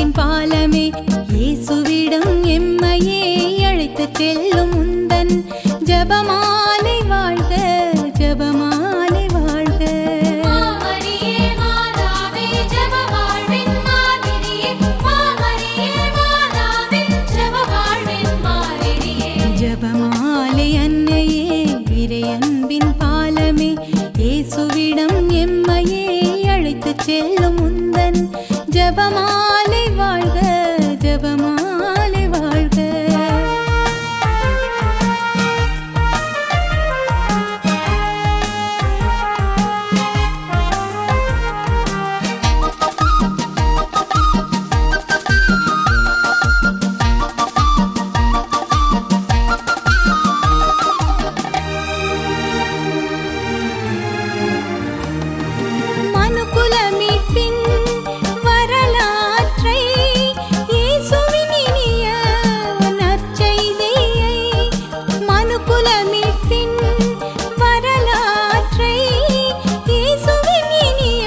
அன்பின் பாலமே இயேசுவிடம் எம்மையே அழைத்துச் செல்லும் உந்தன் ஜபமாலை வாழ்க ஜபமாலை வாழ்க மாமரியே மாதாவே ஜெப வாழ்வின் மாதிரியே மாமரியே மாதாவே ஜெப வாழ்வின் மாதிரியே ஜபமாலை அன்னையே இறை அன்பின் பாலமே இயேசுவிடம் எம்மையே அழைத்துச் செல்லும் உந்தன் ஜபமாலை வாழ்க ஜபமாலை வாழ்க மனுக்குல மீட்பின் வரலாற்றை இயேசுவின் இனிய நற்செய்தியை மனுக்குல மீட்பின் வரலாற்றை இயேசுவின் இனிய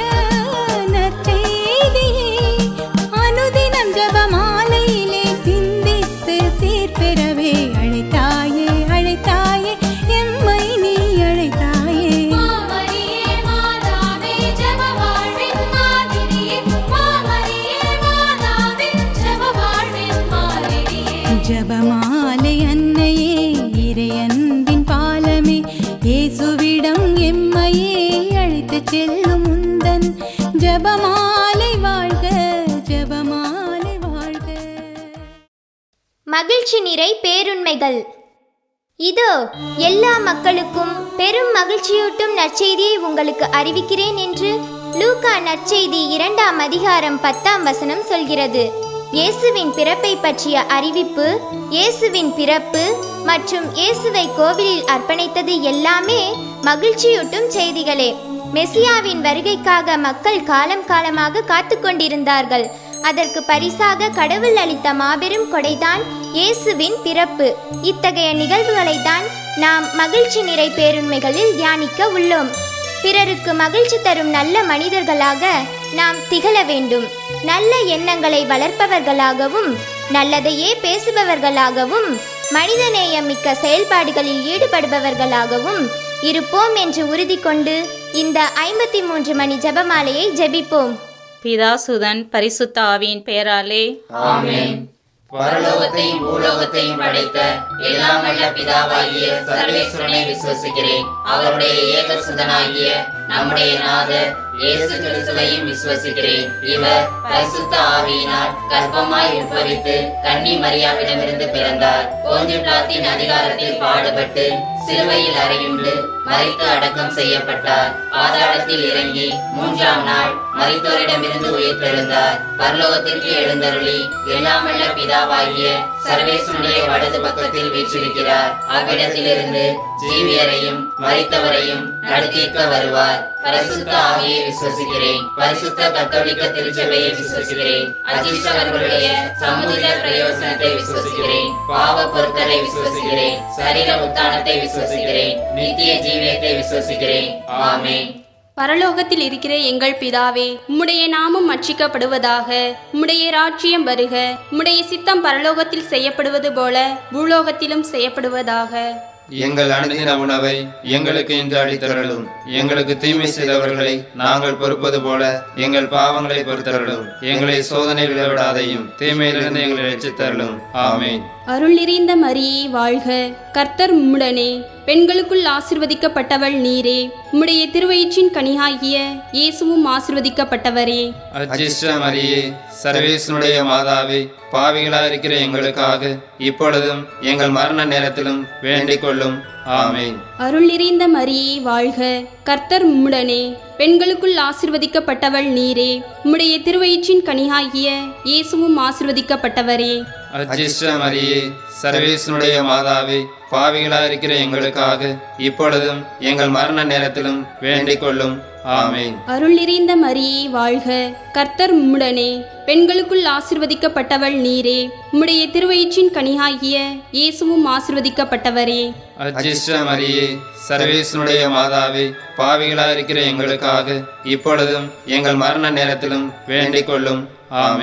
நற்செய்தியை அனுதினம் ஜெபமாலையிலே சிந்தித்து சீர்பெறவே அழைத்தாயே அழைத்தாயே எம்மை நீ அழைத்தாயே மாமரியே மாதாவே ஜெப வாழ்வின் மாதிரியே மாமரியே மாதாவே ஜெப வாழ்வின் மாதிரியே ஜபமாலை அன்னையே இறை அன்பின் பாலமே இயேசுவிடம் எம்மையே அழைத்துச் செல்லும் உந்தன் ஜபமாலை வாழ்க ஜபமாலை வாழ்க மகிழ்ச்சி நிறை பேருண்மைகள் இதோ எல்லா மக்களுக்கும் பெரும் மகிழ்ச்சியூட்டும் நற்செய்தியை உங்களுக்கு அறிவிக்கிறேன் என்று லூக்கா நற்செய்தி இரண்டாம் அதிகாரம் பத்தாம் வசனம் சொல்கிறது இயேசுவின் பிறப்பை பற்றிய அறிவிப்பு இயேசுவின் பிறப்பு மற்றும் இயேசுவை கோவிலில் அர்ப்பணித்தது எல்லாமே மகிழ்ச்சியூட்டும் செய்திகளே மெசியாவின் வருகைக்காக மக்கள் காலம் காலமாக காத்து கொண்டிருந்தார்கள் அதற்கு பரிசாக கடவுள் அளித்த மாபெரும் கொடைதான் இயேசுவின் பிறப்பு இத்தகைய நிகழ்வுகளை தான் நாம் மகிழ்ச்சி நிறை பேருண்மைகளில் தியானிக்க உள்ளோம் பிறருக்கு மகிழ்ச்சி தரும் நல்ல மனிதர்களாக நாம் திகழ வேண்டும் நல்ல எண்ணங்களை வளர்ப்பவர்களாகவும் நல்லதையே பேசுபவர்களாகவும் மனிதநேயம் மிக்க செயல்பாடுகளில் ஈடுபடுபவர்களாகவும் இருப்போம் என்று உறுதி கொண்டு இந்த ஐம்பத்தி மூன்று மணி ஜெபமாலையை ஜெபிப்போம் பிதாசுதன் பரிசுத்த ஆவியின் பெயராலே பரலோகத்தையும் பூலோகத்தையும் படைத்த எல்லாம் வல்ல பிதாவாகிய சர்வேஸ்வரனை விசுவசிக்கிறேன் அவருடைய ஏகசுதனாகிய நம்முடைய நாதர் இயேசு கிறிஸ்துவையும் விசுவசிக்கிறேன் இவர் பரிசுத்த ஆவியினால் கர்ப்பமாய் உட்பவித்து கன்னி மரியாவிடமிருந்து பிறந்தார் போஞ்சு பிளாத்தின் அதிகாரத்தில் பாடுபட்டு சிலுவையில் அறையுண்டு மறித்து அடக்கம் செய்யப்பட்டார் பாதாளத்தில் இறங்கி மூன்றாம் நாள் மரித்தோரிடமிருந்து உயிர்த்தெழுந்தார் பரலோகத்திற்கு எழுந்தருளி எல்லாம் வல்ல பிதாவாகிய சர்வேசனுடைய வலது பக்கத்தில் வீற்றிருக்கிறார் அவ்விடத்திலிருந்து ஜீவியரையும் மரித்தவரையும் நடத்திக்க வருவார் பரிசுத்த ஆவியை விசுவசிக்கிறேன் பரிசுத்த கத்தோலிக்க திருச்சபையை விசுவசிக்கிறேன் அஜிஷ்டவர்களுடைய சமூக பிரயோசனத்தை விசுவசிக்கிறேன் பாவ பொருத்தலை விசுவசிக்கிறேன் சரீர உத்தானத்தை விசுவசிக்கிறேன் நித்திய ஜீவியத்தை விசுவசிக்கிறேன் ஆமென் பரலோகத்தில் இருக்கிற எங்கள் பிதாவே உம்முடைய நாமம் அர்ச்சிக்கப்படுவதாக உம்முடைய ராஜ்யம் வருக உம்முடைய சித்தம் பரலோகத்தில் செய்யப்படுவது போல பூலோகத்திலும் செய்யப்படுவதாக எங்கள் அனுதின உணவை எங்களுக்கு இன்று அளித்தருளும் எங்களுக்கு தீமை செய்தவர்களை நாங்கள் பொறுப்பது போல எங்கள் பாவங்களை பொறுத்தருளும் எங்களை சோதனை விடவிடாதையும் தீமையிலிருந்து எங்களை ரட்சித்தருளும் ஆமென் அருள் நிறைந்த மரியே வாழ்க கர்த்தர் உம்முடனே பெண்களுக்குள் ஆசிர்வதிக்கப்பட்டவள் நீரே உம்முடைய திருவயிற்றின் கனியாகிய இயேசுவும் ஆசிர்வதிக்கப்பட்டவரே அஜிஷ்ட மரியே சர்வேசனுடைய மாதாவே பாவிகளாக இருக்கிற எங்களுக்காக இப்பொழுதும் எங்கள் மரண நேரத்திலும் வேண்டிக் கொள்ளும் ஆமென் அருள் நிறைந்த மரியே வாழ்க கர்த்தர் உம்முடனே பெண்களுக்குள் ஆசிர்வதிக்கப்பட்டவள் நீரே உம்முடைய திருவயிற்றின் கனியாகிய இயேசுவும் ஆசிர்வதிக்கப்பட்டவரே அஜிஷ்ட மரியே சர்வேசனுடைய மாதாவே பாவிகளாக இருக்கிற எங்களுக்காக இப்பொழுதும் எங்கள் மரண நேரத்திலும் வேண்டிக் கொள்ளும் ஆமென் அருள் நிறைந்த மரியே வாழ்க கர்த்தர் உம்முடனே பெண்களுக்குள் ஆசிர்வதிக்கப்பட்டவள் நீரே உம்முடைய திருவயிற்றின் கனியாகிய இயேசுவும் ஆசிர்வதிக்கப்பட்டவரே அஜிஷ்ட மரியே சர்வேசனுடைய மாதாவே பாவிகளாக இருக்கிற எங்களுக்காக இப்பொழுதும் எங்கள் மரண நேரத்திலும் வேண்டிக் கொள்ளும் ஆமென்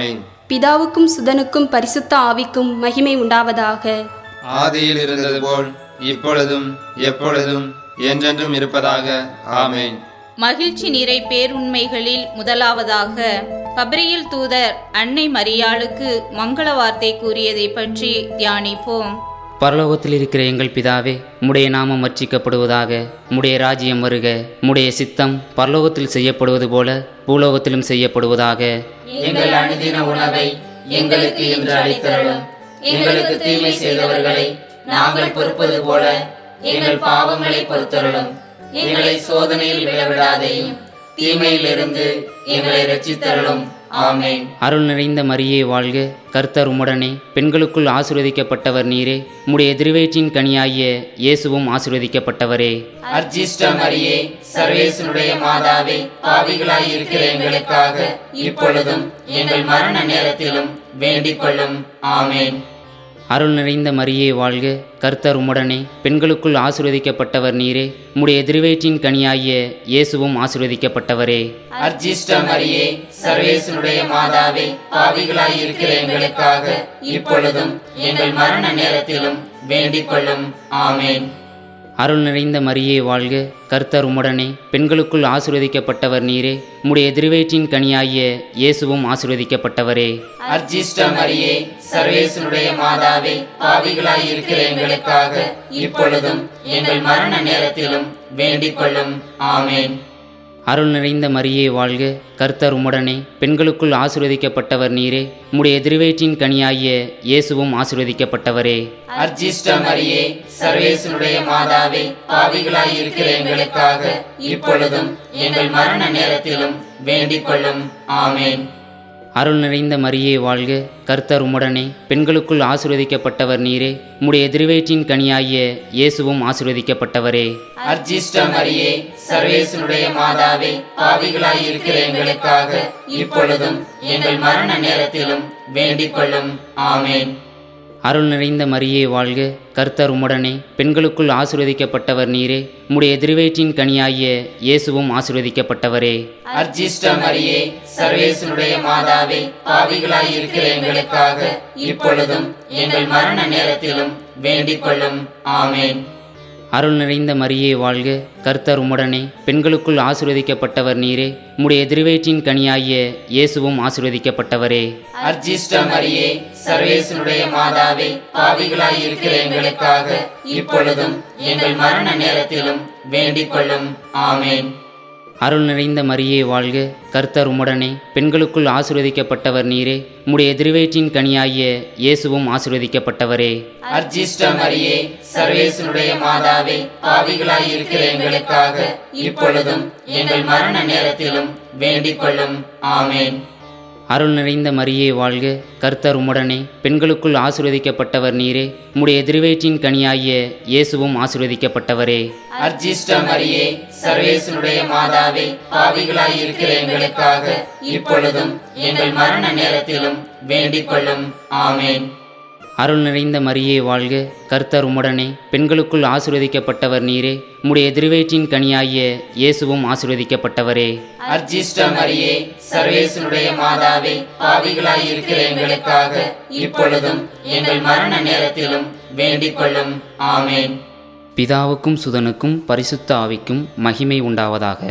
பிதாவுக்கும் சுதனுக்கும் பரிசுத்த ஆவிக்கும் மகிமை உண்டாவதாக ஆதியில் இருந்தது போல் இப்பொழுதும் எப்பொழுதும் என்றென்றும் இருப்பதாக ஆமென் மகிழ்ச்சி நிறை பேருண்மைகளில் முதலாவதாக கபிரியல் தூதர் அன்னை மரியாளுக்கு மங்கள வார்த்தை கூறியதை பற்றி தியானிப்போம் பரலோகத்தில் இருக்கிற எங்கள் பிதாவே உம்முடைய நாமம் வர்ச்சிக்கப்படுவதாக உம்முடைய ராஜ்யம் வருக உம்முடைய சித்தம் பரலோகத்தில் செய்யப்படுவது போல பூலோகத்திலும் செய்யப்படுவதாக எங்கள் அனுதின உணவை எங்களுக்கு இன்று அளித்தருளும் எங்களுக்கு தீமை செய்தவர்களை நாங்கள் பொறுப்பது போல எங்கள் பாவங்களை பொறுத்தருளும் எங்களை சோதனையில் விழவிடாதையும் தீமையிலிருந்து எங்களை ரட்சித்தருளும் ஆமென் அருள் நிறைந்த மரியே வாழ்க கர்த்தர் உம்முடனே பெண்களுக்குள் ஆசீர்வதிக்கப்பட்டவர் நீரே உம்முடைய திருவயிற்றின் கனியாகிய இயேசுவும் ஆசீர்வதிக்கப்பட்டவரே அர்ஜிஷ்ட மரியே சர்வேசனுடைய மாதாவே பாவிகளாய் இருக்கிற எங்களுக்காக இப்பொழுதும் எங்கள் மரண நேரத்திலும் வேண்டிக் கொள்ளும் ஆமென் அருள் நிறைந்த மரியே வாழ்க கர்த்தர் உம்முடனே பெண்களுக்குள் ஆசீர்வதிக்கப்பட்டவர் நீரே உம்முடைய திருவயிற்றின் கனியாகிய இயேசுவும் ஆசீர்வதிக்கப்பட்டவரே அர்ஜிஷ்ட மரியே சர்வேசனுடைய மாதாவே பாவிகளாய் இருக்கிற எங்களுக்காக இப்பொழுதும் எங்கள் மரண நேரத்திலும் வேண்டிக் கொள்ளும் ஆமென் அருள் நிறைந்த மரியே வாழ்க கர்த்தர் உம்முடனே பெண்களுக்குள் ஆசீர்வதிக்கப்பட்டவர் நீரே உம்முடைய திருவயிற்றின் கனியாகிய இயேசுவும் ஆசீர்வதிக்கப்பட்டவரே அர்ஜிஷ்ட மரியே சர்வேசனுடைய மாதாவே பாவிகளாய் இருக்கிற எங்களுக்காக இப்பொழுதும் எங்கள் மரண நேரத்திலும் வேண்டிக் கொள்ளும் ஆமென் அருள் நிறைந்த மரியே வாழ்க கர்த்தர் உம்முடனே பெண்களுக்குள் ஆசீர்வதிக்கப்பட்டவர் நீரே உம்முடைய திருவயிற்றின் கனியாகிய இயேசுவும் ஆசீர்வதிக்கப்பட்டவரே அர்ஜிஷ்ட மரியே சர்வேசனுடைய மாதாவே பாவிகளாய் இருக்கிற எங்களுக்காக இப்பொழுதும் எங்கள் மரண நேரத்திலும் வேண்டிக் கொள்ளும் ஆமென் அருள் நிறைந்த மரியே வாழ்க கர்த்தர் உம்முடனே பெண்களுக்குள் ஆசீர்வதிக்கப்பட்டவர் நீரே உம்முடைய திருவயிற்றின் கனியாகிய இயேசுவும் ஆசீர்வதிக்கப்பட்டவரே அர்ஜிஷ்ட மரியே சர்வேசனுடைய மாதாவே பாவிகளாய் இருக்கிற எங்களுக்காக இப்பொழுதும் எங்கள் மரண நேரத்திலும் வேண்டிக் கொள்ளும் ஆமென் அருள் நிறைந்த மரியே வாழ்க கர்த்தர் உம்முடனே பெண்களுக்குள் ஆசீர்வதிக்கப்பட்டவர் நீரே உம்முடைய திருவயிற்றின் கனியாகிய இயேசுவும் ஆசீர்வதிக்கப்பட்டவரே அர்ஜிஷ்ட மரியே சர்வேசனுடைய மாதாவே பாவிகளாய் இருக்கிற எங்களுக்காக இப்பொழுதும் எங்கள் மரண நேரத்திலும் வேண்டிக் கொள்ளும் ஆமென் அருள் நிறைந்த மரியே வாழ்க கர்த்தர் உம்முடனே பெண்களுக்குள் ஆசீர்வதிக்கப்பட்டவர் நீரே உம்முடைய திருவயிற்றின் கனியாகிய இயேசுவும் ஆசீர்வதிக்கப்பட்டவரே அர்ஜிஷ்ட மரியே சர்வேசனுடைய மாதாவே பாவிகளாய் இருக்கிற எங்களுக்காக இப்பொழுதும் எங்கள் மரண நேரத்திலும் வேண்டிக் கொள்ளும் ஆமென் அருள் நிறைந்த மரியே வாழ்க கர்த்தர் உம்முடனே பெண்களுக்குள் ஆசீர்வதிக்கப்பட்டவர் நீரே உம்முடைய திருவயிற்றின் கனியாகிய இயேசுவும் ஆசீர்வதிக்கப்பட்டவரே அர்ஜிஷ்ட மரியே சர்வேசனுடைய மாதாவே பாவிகளாய் இருக்கிற எங்களுக்காக இப்பொழுதும் எங்கள் மரண நேரத்திலும் வேண்டிக் கொள்ளும் ஆமென் அருள் நிறைந்த மரியே வாழ்க கர்த்தர் உம்முடனே பெண்களுக்குள் ஆசீர்வதிக்கப்பட்டவர் நீரே உம்முடைய திருவயிற்றின் கனியாகிய இயேசுவும் ஆசீர்வதிக்கப்பட்டவரே அர்ஜிஷ்ட மரியே சர்வேசனுடைய மாதாவே பாவிகளாய் இருக்கிற எங்களுக்காக இப்பொழுதும் எங்கள் மரண நேரத்திலும் வேண்டிக் கொள்ளும் ஆமென் அருள் நிறைந்த மரியே வாழ்க கர்த்தர் உம்முடனே பெண்களுக்குள் ஆசீர்வதிக்கப்பட்டவர் நீரே உம்முடைய திருவயிற்றின் கனியாகிய இயேசுவும் ஆசீர்வதிக்கப்பட்டவரே அர்ஜிஷ்ட மரியே சர்வேசனுடைய மாதாவே பாவிகளாய் இருக்கிற எங்களுக்காக இப்பொழுதும் எங்கள் மரண நேரத்திலும் வேண்டிக் கொள்ளும் ஆமென் பிதாவுக்கும் சுதனுக்கும் பரிசுத்த ஆவிக்கும் மகிமை உண்டாவதாக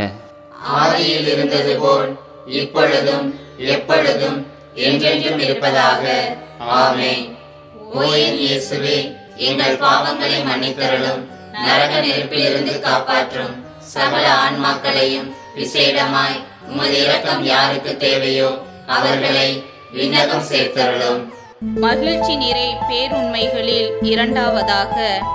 ஆதியில் இருந்தது போல் இப்பொழுதும் எப்பொழுதும் என்றென்றும் இருப்பதாக ஆமென் ஓ என் இயேசுவே எங்கள் பாவங்களை மன்னித்தருளும் நரக நெருப்பிலிருந்து காப்பாற்றும் சகல ஆன்மாக்களையும் விசேடமாய் உமது இரக்கம் யாருக்கு தேவையோ அவர்களை விண்ணகம் சேர்த்தருளும் மகிழ்ச்சி நிறை பேருண்மைகளில் இரண்டாவதாக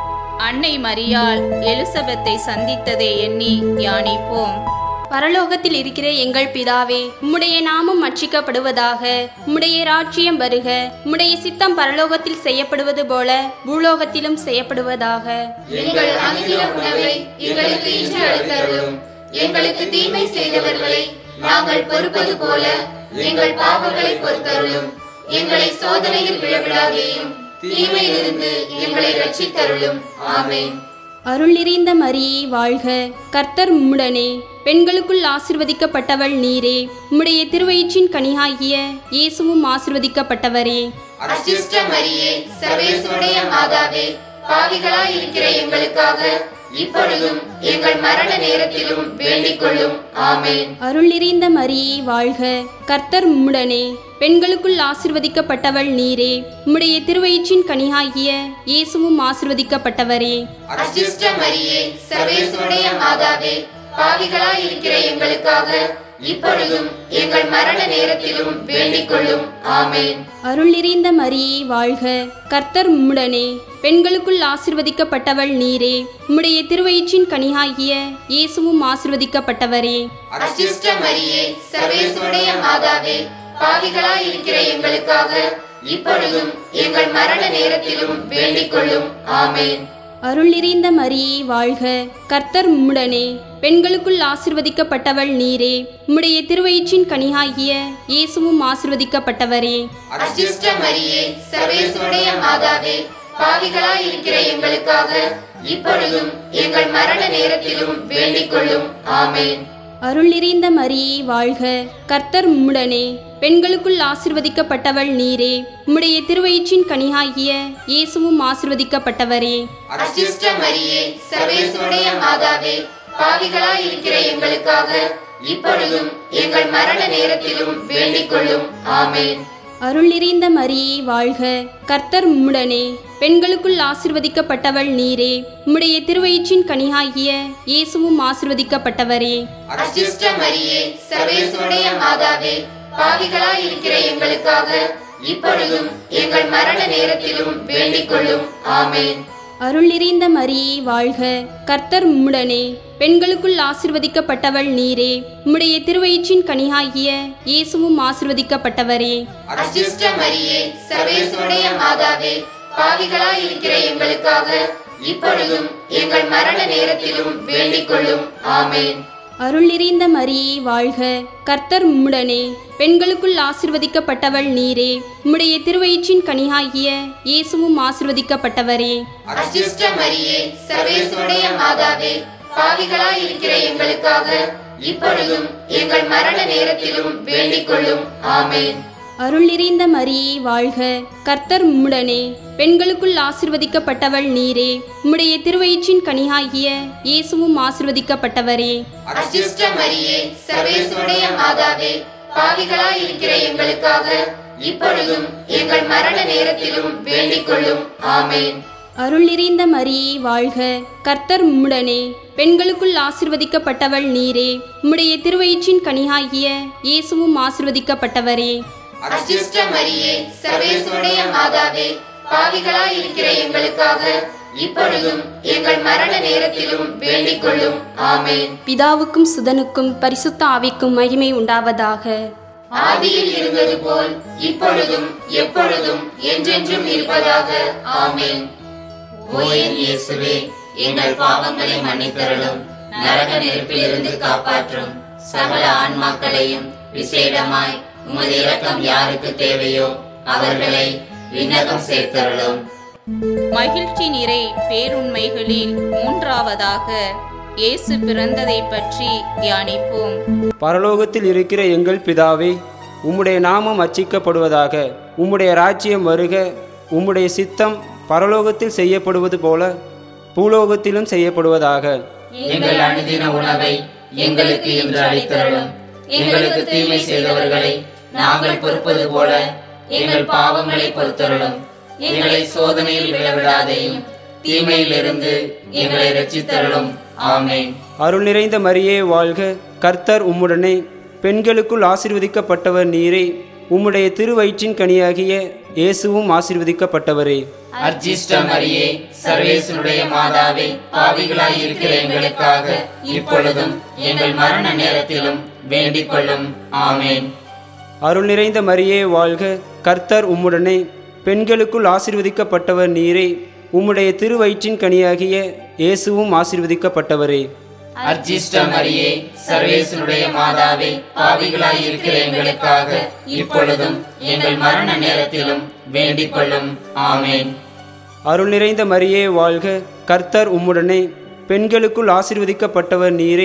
அன்னை மரியாள் எலிசபெத்தை சந்தித்ததை எண்ணி தியானிப்போம் பரலோகத்தில் இருக்கிற எங்கள் பிதாவே உம்முடைய நாமம் அர்ச்சிக்கப்படுவதாக உம்முடைய ராஜ்யம் வருக உம்முடைய சித்தம் பரலோகத்தில் செய்யப்படுவது போல பூலோகத்திலும் செய்யப்படுவதாக எங்கள் அனுதின உணவை எங்களுக்கு இன்று அளித்தருளும் எங்களுக்கு தீமை செய்தவர்களை நாங்கள் பொறுப்பது போல எங்கள் பாவங்களை பொறுத்தருளும் எங்களை சோதனையில் விழவிடாதேயும் தீமையிலிருந்து எங்களை ரட்சித்தருளும் ஆமென் அருள் நிறைந்த மரியே வாழ்க கர்த்தர் உம்முடனே பெண்களுக்குள் ஆசிர்வதிக்கப்பட்டவள் நீரே உம்முடைய திருவயிற்றின் கனியாகிய இயேசுவும் ஆசிர்வதிக்கப்பட்டவரே அச்சிஷ்ட மரியே சர்வேசுடைய மாதாவே பாவிகளாய் இருக்கிற எங்களுக்காக இப்பொழுதும் எங்கள் மரண நேரத்திலும் வேண்டிக் கொள்ளும் ஆமேன் அருள் நிறைந்த மரியே வாழ்க கர்த்தர் உம்முடனே பெண்களுக்குள் ஆசிர்வதிக்கப்பட்டவள் நீரே உம்முடைய திருவயிற்றின் கனியாகிய இயேசுவும் ஆசிர்வதிக்கப்பட்டவரே அச்சிஷ்ட மரியே சர்வேசுடைய மாதாவே பாவிகளாய் இருக்கிற எங்களுக்காக இப்பொழுதும் எங்கள் மரண நேரத்திலும் வேண்டிக் கொள்ளும் ஆமேன் அருள் நிறைந்த மரியே வாழ்க கர்த்தர் உம்முடனே பெண்களுக்குள் ஆசிர்வதிக்கப்பட்டவள் நீரே உம்முடைய திருவயிற்றின் கனியாகிய இயேசுவும் ஆசிர்வதிக்கப்பட்டவரே அச்சிஷ்ட மரியே சர்வேசுடைய மாதாவே பாவிகளாய் இருக்கிற எங்களுக்காக இப்பொழுதும் எங்கள் மரண நேரத்திலும் வேண்டிக் கொள்ளும் ஆமேன் அருள் நிறைந்த மரியே வாழ்க கர்த்தர் உம்முடனே பெண்களுக்குள் ஆசிர்வதிக்கப்பட்டவள் நீரே உம்முடைய திருவயிற்றின் கனியாகிய இயேசுவும் ஆசிர்வதிக்கப்பட்டவரே அச்சிஷ்ட மரியே சர்வேசுடைய மாதாவே பாவிகளாய் இருக்கிற எங்களுக்காக இப்பொழுதும் எங்கள் மரண நேரத்திலும் வேண்டிக் கொள்ளும் ஆமேன் அருள் நிறைந்த மரியே வாழ்க கர்த்தர் உம்முடனே பெண்களுக்குள் ஆசிர்வதிக்கப்பட்டவள் நீரே உம்முடைய திருவயிற்றின் கனியாகிய இயேசுவும் ஆசிர்வதிக்கப்பட்டவரே அச்சிஷ்ட மரியே சர்வேசுடைய மாதாவே பாவிகளாய் இருக்கிற எங்களுக்காக இப்பொழுதும் எங்கள் மரண நேரத்திலும் வேண்டிக் கொள்ளும் ஆமேன் அருள் நிறைந்த மரியே வாழ்க கர்த்தர் உம்முடனே பெண்களுக்குள் ஆசிர்வதிக்கப்பட்டவள் நீரே உம்முடைய திருவயிற்றின் கனியாகிய இயேசுவும் ஆசிர்வதிக்கப்பட்டவரே அச்சிஷ்ட மரியே சர்வேசுடைய மாதாவே பாவிகளாய் இருக்கிற எங்களுக்காக இப்பொழுதும் எங்கள் மரண நேரத்திலும் வேண்டிக் கொள்ளும் ஆமேன் அருள் நிறைந்த மரியே வாழ்க கர்த்தர் உம்முடனே பெண்களுக்குள் ஆசிர்வதிக்கப்பட்டவள் நீரே உம்முடைய திருவயிற்றின் கனியாகிய இயேசுவும் ஆசிர்வதிக்கப்பட்டவரே அச்சிஷ்ட மரியே சர்வேசுடைய மாதாவே பாவிகளாய் இருக்கிற எங்களுக்காக இப்பொழுதும் எங்கள் மரண நேரத்திலும் வேண்டிக் கொள்ளும் ஆமேன் அருள் நிறைந்த மரியே வாழ்க கர்த்தர் உம்முடனே பெண்களுக்குள் ஆசிர்வதிக்கப்பட்டவள் நீரே உம்முடைய திருவயிற்றின் கனியாகிய இயேசுவும் ஆசிர்வதிக்கப்பட்டவரே அச்சிஷ்ட மரியே சர்வேசுடைய மாதாவே பாவிகளாய் இருக்கிற எங்களுக்காக இப்பொழுதும் எங்கள் மரண நேரத்திலும் வேண்டிக் கொள்ளும் ஆமேன் அருள் நிறைந்த மரியே வாழ்க கர்த்தர் உம்முடனே பெண்களுக்குள் ஆசிர்வதிக்கப்பட்டவள் நீரே உம்முடைய திருவயிற்றின் கனியாகிய இயேசுவும் ஆசிர்வதிக்கப்பட்டவரே அச்சிஷ்ட மரியே சர்வேசுடைய மாதாவே பாவிகளாய் இருக்கிற எங்களுக்காக இப்பொழுதும் எங்கள் மரண நேரத்திலும் வேண்டிக் கொள்ளும் ஆமேன் அருள் நிறைந்த மரியே வாழ்க கர்த்தர் உம்முடனே பெண்களுக்குள் ஆசிர்வதிக்கப்பட்டவள் நீரே உம்முடைய திருவயிற்றின் கனியாகிய இயேசுவும் ஆசிர்வதிக்கப்பட்டவரே அச்சிஷ்ட மரியே சர்வேசுடைய மாதாவே பாவிகளாய் இருக்கிற எங்களுக்காக இப்பொழுதும் எங்கள் மரண நேரத்திலும் வேண்டிக் கொள்ளும் ஆமேன் பிதாவுக்கும் சுதனுக்கும் பரிசுத்த ஆவிக்கும் மகிமை உண்டாவதாக ஆதியில் இருந்தது போல் இப்பொழுதும் எப்பொழுதும் என்றென்றும் இருப்பதாக ஆமேன் ஓ என் இயேசுவே எங்கள் பாவங்களை மன்னித்தருளும் நரக நெருப்பிலிருந்து காப்பாற்றும் சகல ஆன்மாக்களையும் விசேடமாய் உமது இரக்கம் யாருக்கு தேவையோ அவர்களை விண்ணகம் சேர்த்தருளும் மகிழ்ச்சி நிறை பேருண்மைகளில் மூன்றாவதாக இயேசு பிறந்ததை பற்றி தியானிப்போம் பரலோகத்தில் இருக்கிற எங்கள் பிதாவே உம்முடைய நாமம் அச்சிக்கப்படுவதாக உம்முடைய ராஜ்யம் வருக உம்முடைய சித்தம் பரலோகத்தில் செய்யப்படுவது போல பூலோகத்திலும் செய்யப்படுவதாக எங்கள் அனுதின உணவை எங்களுக்கு இன்று அளித்தருளும் எங்களுக்கு தீமை செய்தவர்களை நாங்கள் பொறுப்பது போல எங்கள் பாவங்களை பொறுத்தருளும் எங்களை சோதனையில் விழவிடாதையும் தீமையிலிருந்து எங்களை ரட்சித்தருளும் ஆமென் அருள் நிறைந்த மரியே வாழ்க கர்த்தர் உம்முடனே பெண்களுக்குள் ஆசீர்வதிக்கப்பட்டவர் நீரே உம்முடைய திருவயிற்றின் கனியாகிய இயேசுவும் ஆசீர்வதிக்கப்பட்டவரே அர்ஜிஷ்ட மரியே சர்வேசனுடைய மாதாவே பாவிகளாய் இருக்கிற எங்களுக்காக இப்பொழுதும் எங்கள் மரண நேரத்திலும் வேண்டிக் கொள்ளும் ஆமென் அருள் நிறைந்த மரியே வாழ்க கர்த்தர் உம்முடனே பெண்களுக்குள் ஆசீர்வதிக்கப்பட்டவர் நீரே உம்முடைய திருவயிற்றின் கனியாகிய இயேசுவும் ஆசீர்வதிக்கப்பட்டவரே அர்ஜிஷ்ட மரியே சர்வேசனுடைய மாதாவே பாவிகளாய் இருக்கிற எங்களுக்காக இப்பொழுதும் எங்கள் மரண நேரத்திலும் வேண்டிக் கொள்ளும் ஆமென் அருள் நிறைந்த மரியே வாழ்க கர்த்தர் உம்முடனே பெண்களுக்குள் ஆசீர்வதிக்கப்பட்டவர் நீரே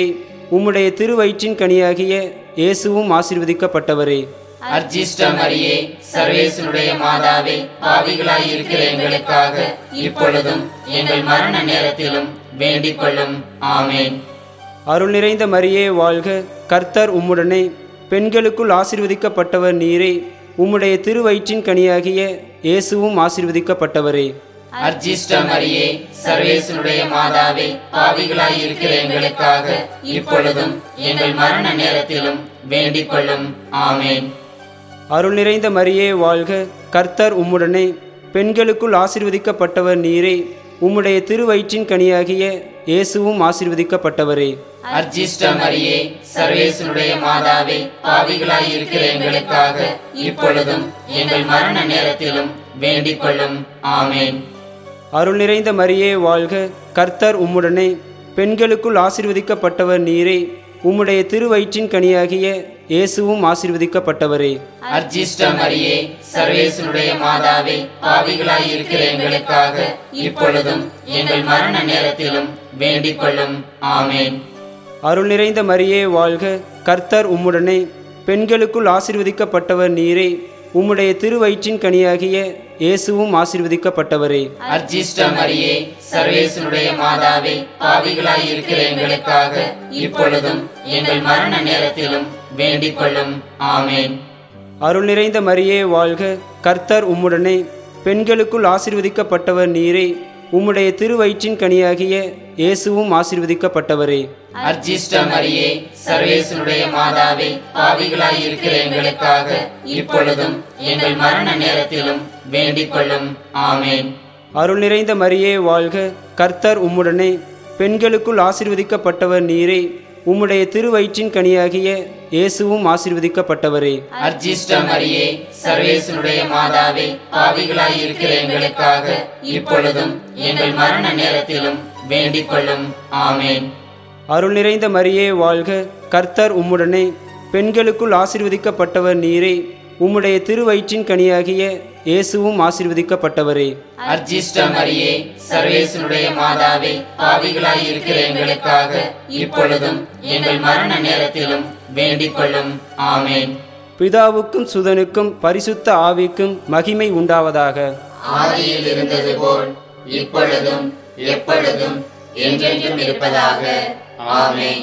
உம்முடைய திருவயிற்றின் கனியாகிய இயேசுவும் ஆசீர்வதிக்கப்பட்டவரே அர்ச்சிஷ்ட மரியே சர்வேசனுடைய மாதாவே பாவிகளாய் இருக்கிற எங்களுக்காக இப்பொழுதும் எங்கள் மரண நேரத்திலும் வேண்டிக் கொள்ளும் ஆமேன் அருள் நிறைந்த மரியே வாழ்க கர்த்தர் உம்முடனே பெண்களுக்குள் ஆசீர்வதிக்கப்பட்டவர் நீரே உம்முடைய திருவயிற்றின் கனியாகிய இயேசுவும் ஆசீர்வதிக்கப்பட்டவரே அர்ச்சிஷ்ட மரியே சர்வேசனுடைய மாதாவே பாவிகளாய் இருக்கிற எங்களுக்காக இப்பொழுதும் எங்கள் மரண நேரத்திலும் வேண்டிக் கொள்ளும் ஆமேன் அருள் நிறைந்த மரியே வாழ்க கர்த்தர் உம்முடனே பெண்களுக்குள் ஆசீர்வதிக்கப்பட்டவர் நீரே உம்முடைய திருவயிற்றின் கனியாகிய இயேசுவும் ஆசீர்வதிக்கப்பட்டவரே அர்ச்சிஷ்ட மரியே சர்வேசனுடைய மாதாவே பாவிகளாய் இருக்கிற எங்களுக்காக இப்பொழுதும் எங்கள் மரண நேரத்திலும் வேண்டிக் கொள்ளும் ஆமேன் அருள் நிறைந்த மரியே வாழ்க கர்த்தர் உம்முடனே பெண்களுக்குள் ஆசீர்வதிக்கப்பட்டவர் நீரே உம்முடைய திருவயிற்றின் கனியாகிய இயேசுவும் ஆசீர்வதிக்கப்பட்டவரே அர்ச்சிஷ்ட மரியே சர்வேசனுடைய மாதாவே பாவிகளாய் இருக்கிற எங்களுக்காக இப்பொழுதும் எங்கள் மரண நேரத்திலும் வேண்டிக் கொள்ளும் ஆமேன் அருள் நிறைந்த மரியே வாழ்க கர்த்தர் உம்முடனே பெண்களுக்குள் ஆசீர்வதிக்கப்பட்டவர் நீரே உம்முடைய திருவயிற்றின் கனியாகிய இயேசுவும் ஆசீர்வதிக்கப்பட்டவரே அர்ச்சிஷ்ட மரியே சர்வேசனுடைய மாதாவே பாவிகளாய் இருக்கிற எங்களுக்காக இப்பொழுதும் எங்கள் மரண நேரத்திலும் வேண்டிக் கொள்ளும் ஆமேன் அருள் நிறைந்த மரியே வாழ்க கர்த்தர் உம்முடனே பெண்களுக்குள் ஆசீர்வதிக்கப்பட்டவர் நீரே உம்முடைய திருவயிற்றின் கனியாகிய இயேசுவும் ஆசீர்வதிக்கப்பட்டவரே அர்ச்சிஷ்ட மரியே சர்வேசனுடைய மாதாவே பாவிகளாய் இருக்கிற எங்களுக்காக இப்பொழுதும் எங்கள் மரண நேரத்திலும் வேண்டிக் கொள்ளும் ஆமேன் அருள் நிறைந்த மரியே வாழ்க கர்த்தர் உம்முடனே பெண்களுக்குள் ஆசீர்வதிக்கப்பட்டவர் நீரே உம்முடைய திருவயிற்றின் கனியாகிய இயேசுவும் ஆசீர்வதிக்கப்பட்டவரே அர்ச்சிஷ்ட மரியே சர்வேசனுடைய மாதாவே பாவிகளாய் இருக்கிற எங்களுக்காக இப்பொழுதும் எங்கள் மரண நேரத்திலும் வேண்டிக் கொள்ளும் ஆமேன் அருள் நிறைந்த மரியே வாழ்க கர்த்தர் உம்முடனே பெண்களுக்குள் ஆசீர்வதிக்கப்பட்டவர் நீரே உம்முடைய திருவயிற்றின் கனியாகிய இயேசுவும் ஆசீர்வதிக்கப்பட்டவரே அர்ச்சிஷ்ட மரியே சர்வேசனுடைய மாதாவே பாவிகளாய் இருக்கிற எங்களுக்காக இப்பொழுதும் எங்கள் மரண நேரத்திலும் வேண்டிக் கொள்ளும் ஆமேன் பிதாவுக்கும் சுதனுக்கும் பரிசுத்த ஆவிக்கும் மகிமை உண்டாவதாக ஆதியில் இருந்தது போல் இப்பொழுதும் எப்பொழுதும் என்றென்றும் இருப்பதாக ஆமென்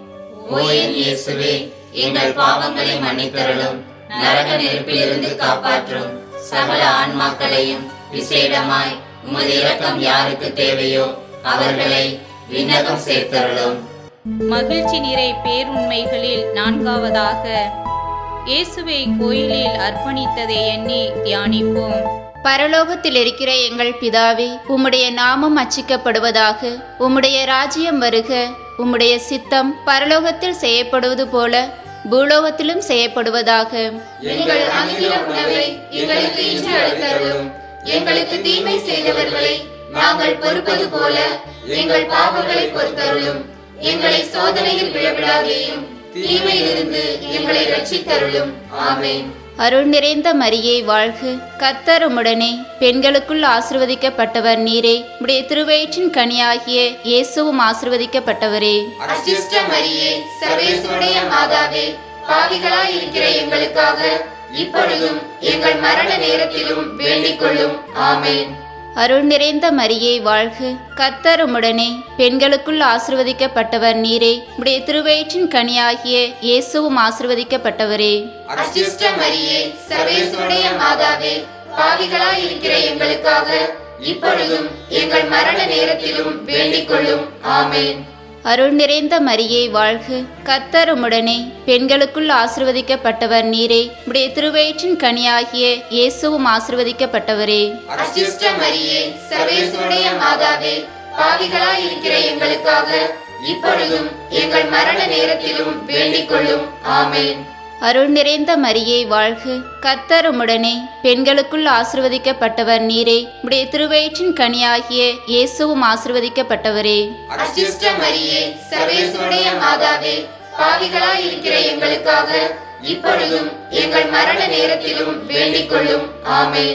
ஓ என் இயேசுவே எங்கள் பாவங்களை மன்னித்தருளும் நரக நெருப்பிலிருந்து காப்பாற்றும் சகல ஆன்மாக்களையும் விசேடமாய் உமது இரக்கம் யாருக்கு தேவையோ அவர்களை விண்ணகம் சேர்த்தருளும் மகிழ்ச்சி நிறை பேருண்மைகளில் நான்காவதாக இயேசுவை கோயிலில் அர்ப்பணித்ததை எண்ணி தியானிப்போம் பரலோகத்தில் இருக்கிற எங்கள் பிதாவே உம்முடைய நாமம் அச்சிக்கப்படுவதாக உம்முடைய ராஜ்யம் வருக உம்முடைய சித்தம் பரலோகத்தில் செய்யப்படுவது போல பூலோகத்திலும் செய்யப்படுவதாக எங்கள் அனுதின உணவை எங்களுக்கு இன்று அளித்தருளும் எங்களுக்கு தீமை செய்தவர்களை நாங்கள் பொறுப்பது போல எங்கள் பாவங்களை பொறுத்தருளும் எங்களை சோதனையில் விழவிடாதேயும் தீமையிலிருந்து எங்களை ரட்சித்தருளும் ஆமென் அருள் நிறைந்த மரியே வாழ்க கர்த்தர் உம்முடனே பெண்களுக்குள் ஆசிர்வதிக்கப்பட்டவர் நீரே உடைய திருவயிற்றின் கனியாகிய இயேசுவும் ஆசிர்வதிக்கப்பட்டவரே அச்சிஷ்ட மரியே சர்வேசுடைய மாதாவே பாவிகளாய் இருக்கிற எங்களுக்காக இப்பொழுதும் எங்கள் மரண நேரத்திலும் வேண்டிக் கொள்ளும் ஆமென் அருள் நிறைந்த மரியே வாழ்க கர்த்தர் உம்முடனே பெண்களுக்குள் ஆசிர்வதிக்கப்பட்டவர் நீரே உடைய திருவயிற்றின் கனியாகிய இயேசுவும் ஆசிர்வதிக்கப்பட்டவரே அச்சிஷ்ட மரியே சர்வேசுடைய மாதாவே பாவிகளாய் இருக்கிற எங்களுக்காக இப்பொழுதும் எங்கள் மரண நேரத்திலும் வேண்டிக் கொள்ளும் ஆமென் அருள் நிறைந்த மரியே வாழ்க கர்த்தர் உம்முடனே பெண்களுக்குள் ஆசிர்வதிக்கப்பட்டவர் நீரே உடைய திருவயிற்றின் கனியாகிய இயேசுவும் ஆசிர்வதிக்கப்பட்டவரே அச்சிஷ்ட மரியே சர்வேசுடைய மாதாவே பாவிகளாய் இருக்கிற எங்களுக்காக இப்பொழுதும் எங்கள் மரண நேரத்திலும் வேண்டிக் கொள்ளும் ஆமென் அருள் நிறைந்த மரியே வாழ்க கர்த்தர் உம்முடனே பெண்களுக்குள் ஆசிர்வதிக்கப்பட்டவர் நீரே உடைய திருவயிற்றின் கனியாகிய இயேசுவும் ஆசிர்வதிக்கப்பட்டவரே அச்சிஷ்ட மரியே சர்வேசுடைய மாதாவே பாவிகளாய் இருக்கிற எங்களுக்காக இப்பொழுதும் எங்கள் மரண நேரத்திலும் வேண்டிக் கொள்ளும் ஆமென்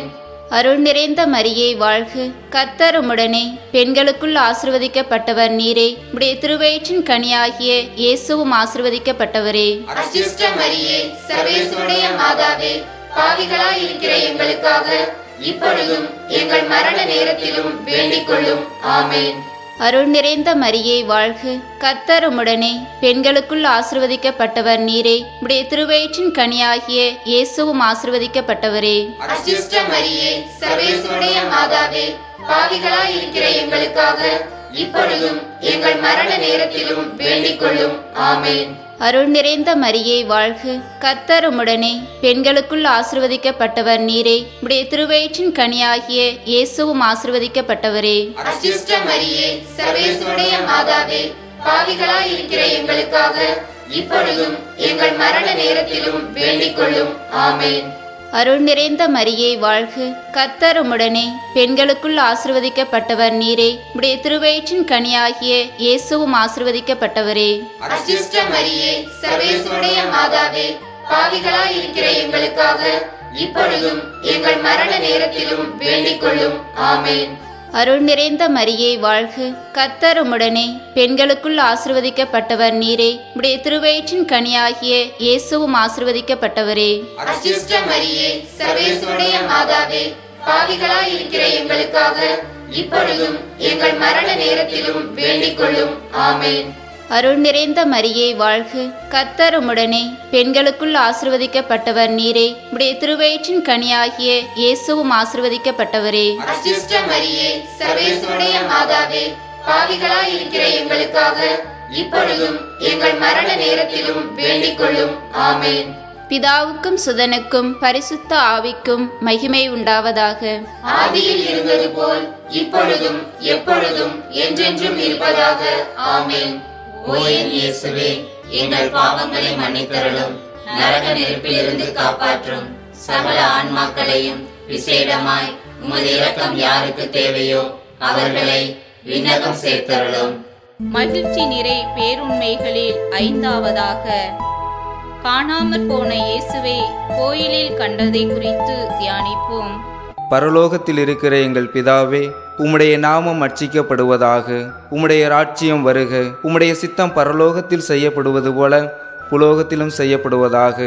அருள் நிறைந்த மரியே வாழ்க கர்த்தர் உம்முடனே பெண்களுக்குள் ஆசிர்வதிக்கப்பட்டவர் நீரே உடைய திருவயிற்றின் கனியாகிய இயேசுவும் ஆசிர்வதிக்கப்பட்டவரே அச்சிஷ்ட மரியே சர்வேசுடைய மாதாவே பாவிகளாய் இருக்கிற எங்களுக்காக இப்பொழுதும் எங்கள் மரண நேரத்திலும் வேண்டிக் கொள்ளும் ஆமேன் அருள் நிறைந்த மரியே வாழ்க கர்த்தர் உம்முடனே பெண்களுக்குள் ஆசிர்வதிக்கப்பட்டவர் நீரே உடைய திருவயிற்றின் கனியாகிய இயேசுவும் ஆசிர்வதிக்கப்பட்டவரே அச்சிஷ்ட மரியே சர்வேசுடைய மாதாவே பாவிகளாய் இருக்கிற எங்களுக்காக இப்பொழுதும் எங்கள் மரண நேரத்திலும் வேண்டிக் கொள்ளும் ஆமேன் அருள் நிறைந்த மரியே வாழ்க கர்த்தர் உம்முடனே பெண்களுக்குள் ஆசிர்வதிக்கப்பட்டவர் நீரே உடைய திருவயிற்றின் கனியாகிய இயேசுவும் ஆசிர்வதிக்கப்பட்டவரே அச்சிஷ்ட மரியே சர்வேசுடைய மாதாவே பாவிகளாய் இருக்கிற எங்களுக்காக இப்பொழுதும் எங்கள் மரண நேரத்திலும் வேண்டிக் கொள்ளும் ஆமேன் அருள் நிறைந்த மரியே வாழ்க கர்த்தர் உம்முடனே பெண்களுக்குள் ஆசிர்வதிக்கப்பட்டவர் நீரே உடைய திருவயிற்றின் கனியாகிய இயேசுவும் ஆசிர்வதிக்கப்பட்டவரே அச்சிஷ்ட மரியே சர்வேசுடைய மாதாவே பாவிகளாய் இருக்கிற எங்களுக்காக இப்பொழுதும் எங்கள் மரண நேரத்திலும் வேண்டிக் கொள்ளும் ஆமேன் அருள் நிறைந்த மரியே வாழ்க கர்த்தர் உம்முடனே பெண்களுக்குள் ஆசிர்வதிக்கப்பட்டவர் நீரே உடைய திருவயிற்றின் கனியாகிய இயேசுவும் ஆசிர்வதிக்கப்பட்டவரே அச்சிஷ்ட மரியே சர்வேசுடைய மாதாவே பாவிகளாய் இருக்கிற எங்களுக்காக இப்பொழுதும் எங்கள் மரண நேரத்திலும் வேண்டிக் கொள்ளும் ஆமேன் அருள் நிறைந்த மரியே வாழ்க கர்த்தர் உம்முடனே பெண்களுக்குள் ஆசிர்வதிக்கப்பட்டவர் நீரே உடைய திருவயிற்றின் கனியாகிய இயேசுவும் ஆசிர்வதிக்கப்பட்டவரே அச்சிஷ்ட மரியே சர்வேசுடைய மாதாவே பாவிகளாய் இருக்கிற எங்களுக்காக இப்பொழுதும் எங்கள் மரண நேரத்திலும் வேண்டிக் கொள்ளும் ஆமேன் பிதாவுக்கும் சுதனுக்கும் பரிசுத்த ஆவிக்கும் மகிமை உண்டாவதாக ஆதியில் இருந்தது போல் இப்பொழுதும் எப்பொழுதும் என்றென்றும் இருப்பதாக ஆமேன் ஓ என் இயேசுவே எங்கள் பாவங்களை மன்னித்தருளும் நரக நெருப்பிலிருந்து காப்பாற்றும் சகல ஆன்மாக்களையும் விசேடமாய் உமது இரக்கம் யாருக்கு தேவையோ அவர்களை விண்ணகம் சேர்த்தருளும் மகிழ்ச்சி நிறை பேருண்மைகளில் ஐந்தாவதாக காணாமற் போன இயேசுவை கோயிலில் கண்டதை குறித்து தியானிப்போம் பரலோகத்தில் இருக்கிற எங்கள் பிதாவே உம்முடைய நாமம் அர்ச்சிக்கப்படுவதாக உம்முடைய ராட்சியம் வருக உம்முடைய சித்தம் பரலோகத்தில் செய்யப்படுவது போல புலோகத்திலும் செய்யப்படுவதாக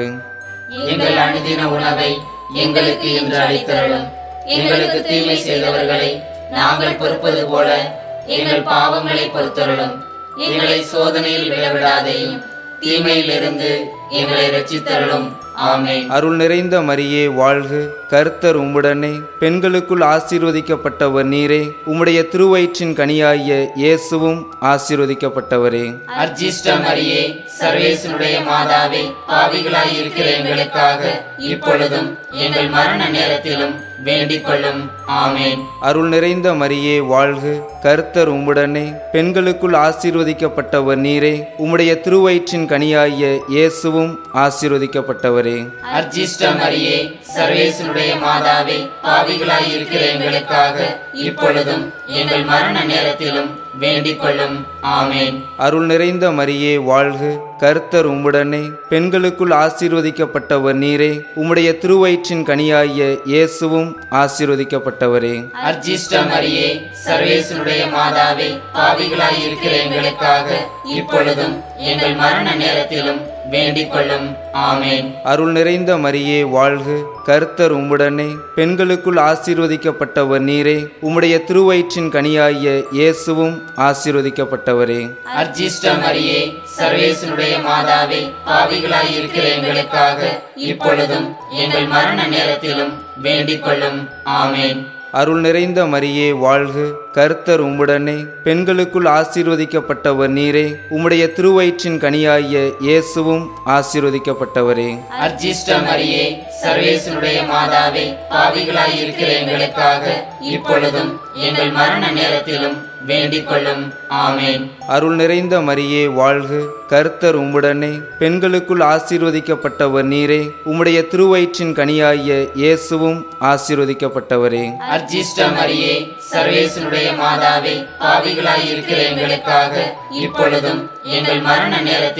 எங்கள் அனுதின உணவை எங்களுக்கு இன்று அளித்தருளும் எங்களுக்கு தீமை செய்தவர்களை நாங்கள் பொறுப்பது போல எங்கள் பாவங்களை பொறுத்தருளும் எங்களை சோதனையில் விழவிடாதையும் தீமையிலிருந்து எங்களை ரட்சித்தருளும் ஆமென் அருள் நிறைந்த மரியே வாழ்க கர்த்தர் உம்முடனே பெண்களுக்குள் ஆசீர்வதிக்கப்பட்டவர் நீரே உம்முடைய திருவயிற்றின் கனியாகிய இயேசுவும் ஆசீர்வதிக்கப்பட்டவரே அர்ஜிஷ்ட மரியே சர்வேசனுடைய மாதாவே பாவிகளாய் இருக்கிற எங்களுக்காக இப்பொழுதும் எங்கள் மரண நேரத்திலும் வேண்டிக் கொள்ளும் ஆமென் அருள் நிறைந்த மரியே வாழ்க கர்த்தர் உம்முடனே பெண்களுக்குள் ஆசீர்வதிக்கப்பட்டவர் நீரே உம்முடைய திருவயிற்றின் கனியாகிய இயேசுவும் ஆசீர்வதிக்கப்பட்டவரே அர்ஜிஷ்ட மரியே சர்வேசனுடைய மாதாவே பாவிகளாய் இருக்கிற எங்களுக்காக இப்பொழுதும் எங்கள் மரண நேரத்திலும் வேண்டிக் கொள்ளும் ஆமென் அருள் நிறைந்த மரியே வாழ்க கர்த்தர் உம்முடனே பெண்களுக்குள் ஆசீர்வதிக்கப்பட்டவர் நீரே உம்முடைய திருவயிற்றின் கனியாகிய இயேசுவும் ஆசீர்வதிக்கப்பட்டவரே அர்ஜிஷ்ட மரியே சர்வேசனுடைய மாதாவே பாவிகளாய் இருக்கிற எங்களுக்காக இப்பொழுதும் எங்கள் மரண நேரத்திலும் வேண்டிக் கொள்ளும் ஆமென் அருள் நிறைந்த மரியே வாழ்க கர்த்தர் உம்முடனே பெண்களுக்குள் ஆசீர்வதிக்கப்பட்டவர் நீரே உம்முடைய திருவயிற்றின் கனியாகிய இயேசுவும் ஆசீர்வதிக்கப்பட்டவரே அர்ஜிஷ்ட மரியே சர்வேசனுடைய மாதாவே பாவிகளாய் இருக்கிற எங்களுக்காக இப்பொழுதும் எங்கள் மரண நேரத்திலும் வேண்டிக் கொள்ளும் ஆமென் அருள் நிறைந்த மரியே வாழ்க கர்த்தர் உம்முடனே பெண்களுக்குள் ஆசீர்வதிக்கப்பட்டவர் நீரே உம்முடைய திருவயிற்றின் கனியாகிய இயேசுவும் ஆசீர்வதிக்கப்பட்டவரே அர்ஜிஷ்ட மரியே சர்வேசனுடைய மாதாவே பாவிகளாய் இருக்கிற எங்களுக்காக இப்பொழுதும் எங்கள் மரண நேரத்திலும் வேண்டிக் கொள்ளும் ஆமென் அருள் நிறைந்த மரியே வாழ்க கர்த்தர் உம்முடனே பெண்களுக்குள் ஆசீர்வதிக்கப்பட்டவர் நீரே உம்முடைய திருவயிற்றின் கனியாகிய இயேசுவும் ஆசீர்வதிக்கப்பட்டவரே அர்ஜிஷ்ட மரியே சர்வேசனுடைய மாதாவே பாவிகளாய் இருக்கிற எங்களுக்காக இப்பொழுதும் எங்கள் மரண நேரத்திலும்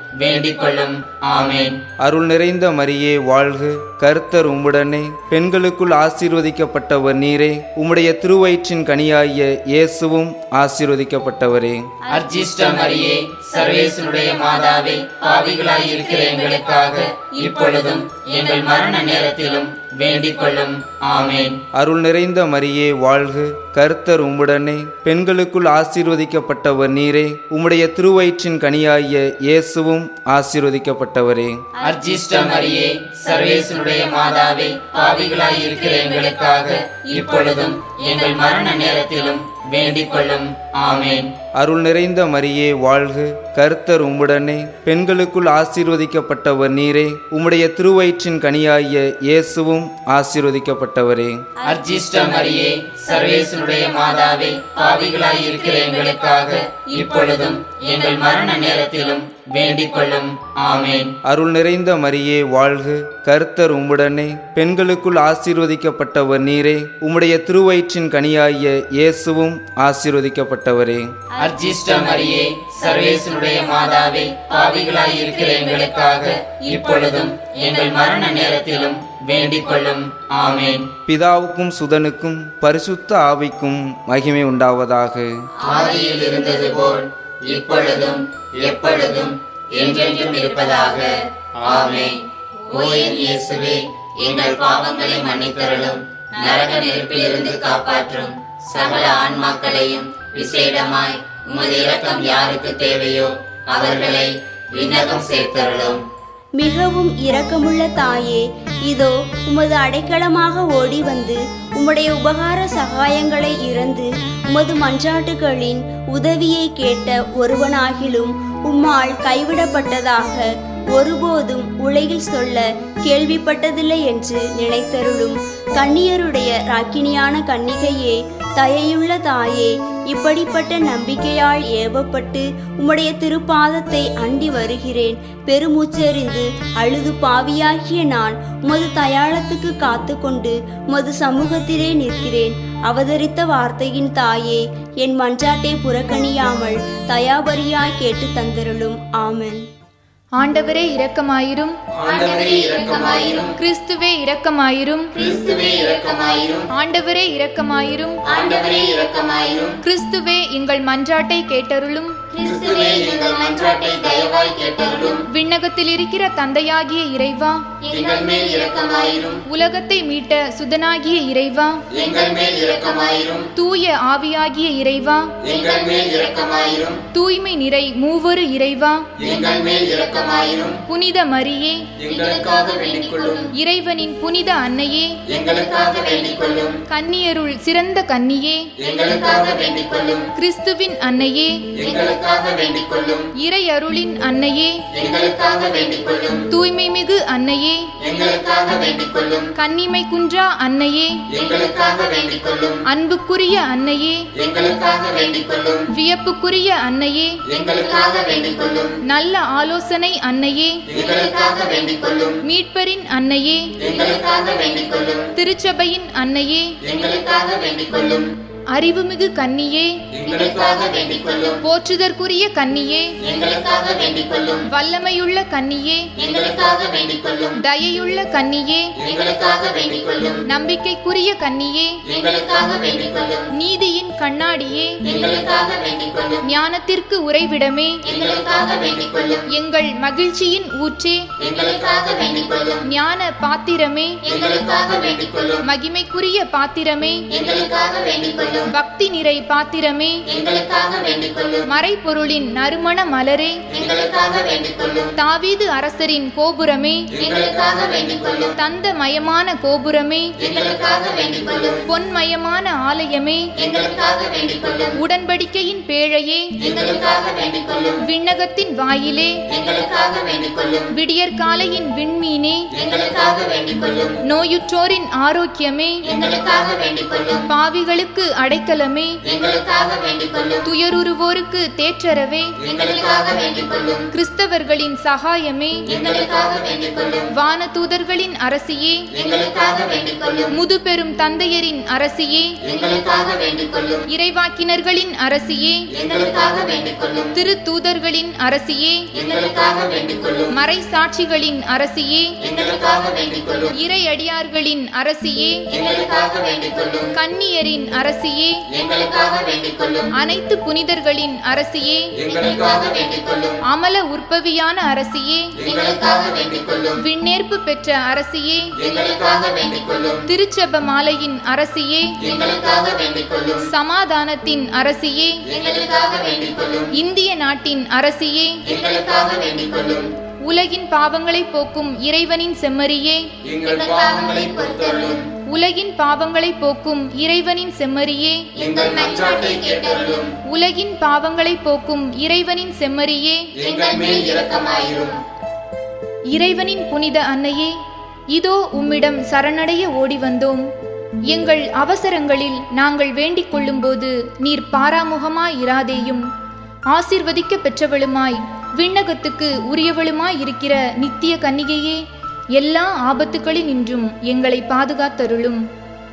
வேண்டிக் கொள்ளும் ஆமேன் அருள் நிறைந்த மரியே வாழ்க கர்த்தர் உம்முடனே பெண்களுக்குள் ஆசீர்வதிக்கப்பட்டவர் நீரே உம்முடைய திருவயிற்றின் கனியாகிய இயேசுவும் ஆசீர்வதிக்கப்பட்டவரே அர்ஜிஷ்ட மரியே சர்வேசனுடைய மாதாவே பாவிகளாய் இருக்கிற எங்களுக்காக இப்பொழுதும் எங்கள் மரண நேரத்திலும் வேண்டிக் கொள்ளும் ஆமேன் அருள் நிறைந்த மரியே வாழ்க கர்த்தர் உம்முடனே பெண்களுக்குள் ஆசீர்வதிக்கப்பட்டவர் நீரே உம்முடைய திருவயிற்றின் கனியாகிய இயேசுவும் ஆசீர்வதிக்கப்பட்டவரே அர்ஜிஷ்ட மரியே சர்வேசனுடைய மாதாவே பாவிகளாய் இருக்கிற எங்களுக்காக இப்பொழுதும் எங்கள் மரண நேரத்திலும் வேண்டிக் கொள்ளும் ஆமேன் அருள் நிறைந்த மரியே வாழ்க கர்த்தர் உம்முடனே பெண்களுக்குள் ஆசீர்வதிக்கப்பட்டவர் நீரே உம்முடைய திருவயிற்றின் கனியாகிய இயேசுவும் ஆசீர்வதிக்கப்பட்டவரே அர்ஜிஷ்ட மரியே சர்வேசனுடைய மாதாவே பாவிகளாய் இருக்கிற எங்களுக்காக இப்பொழுதும் எங்கள் மரண நேரத்திலும் வேண்டிக் கொள்ளும் ஆமேன் அருள் நிறைந்த மரியே வாழ்க கர்த்தர் உம்முடனே பெண்களுக்குள் ஆசீர்வதிக்கப்பட்டவர் நீரே உம்முடைய திருவயிற்றின் கனியாகிய இயேசுவும் ஆசீர்வதிக்கப்பட்டவரே அர்ஜிஷ்ட மரியே சர்வேசனுடைய மாதாவே பாவிகளாய் இருக்கிற எங்களுக்காக இப்பொழுதும் எங்கள் மரண நேரத்திலும் வேண்டிக் கொள்ளும் ஆமேன் பிதாவுக்கும் சுதனுக்கும் பரிசுத்த ஆவிக்கும் மகிமை உண்டாவதாக ஆதியில் இருந்தது போல் இப்பொழுதும் எப்பொழுதும் என்றென்றும் இருப்பதாக ஆமென் ஓ என் இயேசுவே எங்கள் பாவங்களை மன்னித்தருளும் நரக நெருப்பிலிருந்து காப்பாற்றும் சகல ஆன்மாக்களையும் விசேடமாய் உமது இரக்கம் யாருக்கு தேவையோ அவர்களை விண்ணகம் சேர்த்தருளும் மிகவும் இரக்கமுள்ள தாயே இதோ உமது அடைக்கலமாக ஓடி வந்து உம்முடைய உபகார சகாயங்களை இறந்து உமது மன்றாட்டுகளின் உதவியை கேட்ட ஒருவனாகிலும் உம்மால் கைவிடப்பட்டதாக ஒருபோதும் உலகில் சொல்ல கேள்விப்பட்டதில்லை என்று நினைத்தருளும் கன்னியருடைய ராக்கினியான கன்னிகையே தயையுள்ள தாயே இப்படிப்பட்ட நம்பிக்கையால் ஏவப்பட்டு உம்முடைய திருப்பாதத்தை அண்டி வருகிறேன் பெருமூச்செறிந்து அழுது பாவியாகிய நான் உமது தயாளத்துக்கு காத்து கொண்டு உமது சமூகத்திலே நிற்கிறேன் அவதரித்த வார்த்தையின் தாயே என் மன்றாட்டை புறக்கணியாமல் தயாபரியாய் கேட்டு தந்தருளும் ஆமென் ஆண்டவரே இரக்கமாயிரும் ஆண்டவரே இரக்கமாயிரும் கிறிஸ்துவே இரக்கமாயிரும் கிறிஸ்துவே இரக்கமாயிரும் ஆண்டவரே இரக்கமாயிரும் ஆண்டவரே இரக்கமாயிரும் கிறிஸ்துவே எங்கள் மன்றாட்டை கேட்டருளும் கிறிஸ்துவே எங்கள் மன்றாட்டை தயவாய் கேட்டருளும் விண்ணகத்தில் இருக்கிற தந்தையாகிய இறைவா எங்கள் மேல் இரக்கமாயிரும் உலகத்தை மீட்ட சுதனாகிய இறைவா எங்கள் மேல் இரக்கமாயிரும் தூய ஆவியாகிய இறைவா எங்கள் மேல் இரக்கமாயிரும் தூய்மை நிறை மூவரு இறைவா எங்கள் மேல் இரக்கமாயிரும் புனித மரியே எங்களுக்காக வேண்டிக் கொள்ளும் இறைவனின் புனித அன்னையே எங்களுக்காக வேண்டிக் கொள்ளும் கன்னியருள் சிறந்த கன்னியே எங்களுக்காக வேண்டிக் கொள்ளும் கிறிஸ்துவின் அன்னையே எங்களுக்காக வேண்டிக் கொள்ளும் இறை அருளின் அன்னையே எங்களுக்காக வேண்டிக் கொள்ளும் தூய்மை மிகு அன்னையே எங்களுக்காக வேண்டிக் கொள்ளும் கன்னிமை குன்றா அன்னையே எங்களுக்காக வேண்டிக் கொள்ளும் அன்புக்குரிய அன்னையே எங்களுக்காக வேண்டிக் கொள்ளும் வியப்புக்குரிய அன்னையே எங்களுக்காக வேண்டிக் கொள்ளும் நல்ல ஆலோசனை அன்னையே எங்களுக்காக வேண்டிக் கொள்ளும் மீட்பரின் அன்னையே எங்களுக்காக வேண்டிக் கொள்ளும் திருச்சபையின் அன்னையே எங்களுக்காக வேண்டிக் கொள்ளும் அறிவுமிகு கன்னியே எங்களுக்காக வேண்டிக் கொள்ளும் போற்றுதற்குரிய கன்னியே எங்களுக்காக வேண்டிக் கொள்ளும் வல்லமையுள்ள கன்னியே எங்களுக்காக வேண்டிக் கொள்ளும் தயையுள்ள கன்னியே எங்களுக்காக வேண்டிக் கொள்ளும் நம்பிக்கைக்குரிய கன்னியே எங்களுக்காக வேண்டிக் கொள்ளும் நீதியின் கண்ணாடியே எங்களுக்காக வேண்டிக் கொள்ளும் ஞானத்திற்கு உறைவிடமே எங்களுக்காக வேண்டிக் கொள்ளும் எங்கள் மகிழ்ச்சியின் ஊற்றே எங்களுக்காக வேண்டிக் கொள்ளும் ஞான பாத்திரமே எங்களுக்காக வேண்டிக் கொள்ளும் மகிமைக்குரிய பாத்திரமே எங்களுக்காக வேண்டிக் கொள்ளும் பக்தி நிறை பாத்திரமே எங்களுக்காக வேண்டிக் கொள்ளும் மறைப்பொருளின் நறுமண மலரே எங்களுக்காக வேண்டிக் கொள்ளும் தாவீது அரசரின் கோபுரமே எங்களுக்காக வேண்டிக் கொள்ளும் தந்த மயமான கோபுரமே எங்களுக்காக வேண்டிக் கொள்ளும் பொன்மயமான ஆலயமே எங்களுக்காக வேண்டிக் கொள்ளும் உடன்படிக்கையின் பேழையே எங்களுக்காக வேண்டிக் கொள்ளும் விண்ணகத்தின் வாயிலே எங்களுக்காக வேண்டிக் கொள்ளும் விடியற்காலையின் விண்மீனே எங்களுக்காக வேண்டிக் கொள்ளும் நோயுற்றோரின் ஆரோக்கியமே எங்களுக்காக வேண்டிக் கொள்ளும் பாவிகளுக்கு அடைக்கலமே எங்களுக்காக வேண்டிக் கொள்ளும் துயருருவோருக்கு தேற்றரவே எங்களுக்காக வேண்டிக் கொள்ளும் கிறிஸ்தவர்களின் சகாயமே எங்களுக்காக வேண்டிக் கொள்ளும் வானதூதர்களின் அரசியே எங்களுக்காக வேண்டிக் கொள்ளும் முதுபெரும் தந்தையரின் அரசியே எங்களுக்காக வேண்டிக் கொள்ளும் இறைவாக்கினர்களின் அரசியே எங்களுக்காக வேண்டிக் கொள்ளும் திருத்தூதர்களின் அரசியே எங்களுக்காக வேண்டிக் கொள்ளும் மறை சாட்சிகளின் அரசியே எங்களுக்காக வேண்டிக் கொள்ளும் இறையடியார்களின் அரசியே எங்களுக்காக வேண்டிக் கொள்ளும் கன்னியரின் அரசியே எங்களுக்காக வேண்டிக் கொள்ளும் அனைத்து புனிதர்களின் அரசியே எங்களுக்காக வேண்டிக் கொள்ளும் அமல உற்பவியான அரசியே எங்களுக்காக வேண்டிக் கொள்ளும் விண்ணேற்பு பெற்ற அரசியே எங்களுக்காக வேண்டிக் கொள்ளும் திருச்செப மாலையின் அரசியே எங்களுக்காக வேண்டிக் கொள்ளும் சமாதானத்தின் அரசியே எங்களுக்காக வேண்டிக் கொள்ளும் இந்திய நாட்டின் அரசியே எங்களுக்காக வேண்டிக் கொள்ளும் உலகின் பாவங்களை போக்கும் இறைவனின் செம்மறியே எங்கள் பாவங்களை பொறுத்தருளும் உலகின் பாவங்களை போக்கும் இறைவனின் செம்மறியே எங்கள் மன்றாட்டை கேட்டருளும் உலகின் பாவங்களை போக்கும் இறைவனின் செம்மறியே எங்கள் மேல் இரக்கமாயிரும் இறைவனின் புனித அன்னையே இதோ உம்மிடம் சரணடைய ஓடி வந்தோம் எங்கள் அவசரங்களில் நாங்கள் வேண்டிக் கொள்ளும்போது நீர் பாராமுகமாய் இராதேயும் ஆசிர்வதிக்க பெற்றவளுமாய் விண்ணகத்துக்கு உரியவளுமாய் இருக்கிற நித்திய கன்னிகையே எல்லா ஆபத்துகளினின்றும் எங்களை பாதுகாத்தருளும்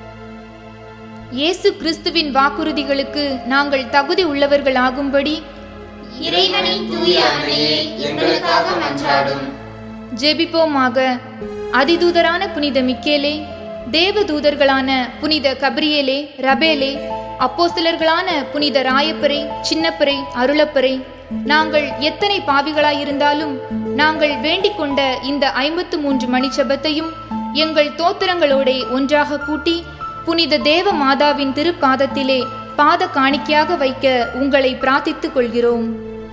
இயேசு கிறிஸ்துவின் வாக்குறுதிகளுக்கு நாங்கள் தகுதி உள்ளவர்களாகும்படி இறைவனின் தூய அன்னையே எங்களுக்காக மன்றாடும் ஜெபிப்போமாக அதிதூதரான புனித மிக்கேலே தேவதூதர்களான புனித கப்ரியேலே ரபேலே அப்போஸ்தலர்களான புனித ராயப்பரை சின்னப்பரை அருளப்பரை நாங்கள் எத்தனை பாவிகளாயிருந்தாலும் நாங்கள் வேண்டிக் கொண்ட இந்த ஐம்பத்து மூன்று மணி ஜெபத்தையும் எங்கள் தோத்திரங்களோட ஒன்றாக கூட்டி புனித தேவ மாதாவின் திருப்பாதத்திலே பாத காணிக்கையாக வைக்க உங்களை பிரார்த்தித்துக் கொள்கிறோம்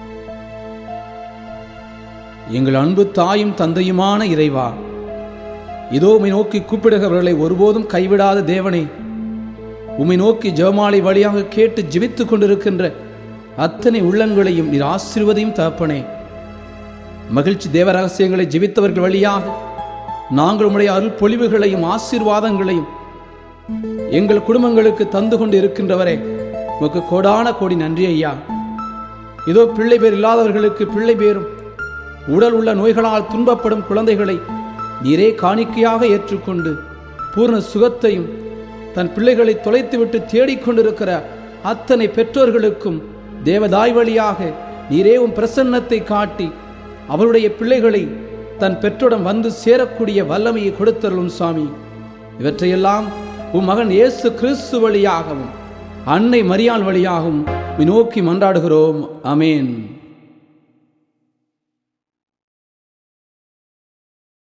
எங்கள் அன்பு தாயும் தந்தையுமான இறைவா இதோ உம்மை நோக்கி கூப்பிடுகிறவர்களை ஒருபோதும் கைவிடாத தேவனே உம்மை நோக்கி ஜெபமாலை வழியாக கேட்டு ஜெபித்துக் கொண்டிருக்கின்ற அத்தனை உள்ளங்களையும் நீர் ஆசீர்வதையும் தகப்பனே மகிழ்ச்சி தேவ ரகசியங்களை ஜெபித்தவர்கள் வழியாக நாங்கள் உம்முடைய அருள் பொழிவுகளையும் ஆசீர்வாதங்களையும் எங்கள் குடும்பங்களுக்கு தந்து கொண்டு இருக்கின்றவரே உமக்கு கோடான கோடி நன்றி ஐயா இதோ பிள்ளை பேர் இல்லாதவர்களுக்கு பிள்ளை பேரும் உடல் உள்ள நோய்களால் துன்பப்படும் குழந்தைகளை நீரே காணிக்கையாக ஏற்றுக்கொண்டு பூர்ண சுகத்தையும் தன் பிள்ளைகளை தொலைத்துவிட்டு தேடிக்கொண்டிருக்கிற அத்தனை பெற்றோர்களுக்கும் தேவதாய் வழியாக நீரே உன் பிரசன்னத்தை காட்டி அவருடைய பிள்ளைகளை தன் பெற்றோடம் வந்து சேரக்கூடிய வல்லமையை கொடுத்தருளும் சுவாமி இவற்றையெல்லாம் உன் மகன் இயேசு கிறிஸ்து வழியாகவும் அன்னை மரியாள் வழியாகவும் உம்மை நோக்கி மன்றாடுகிறோம் அமேன்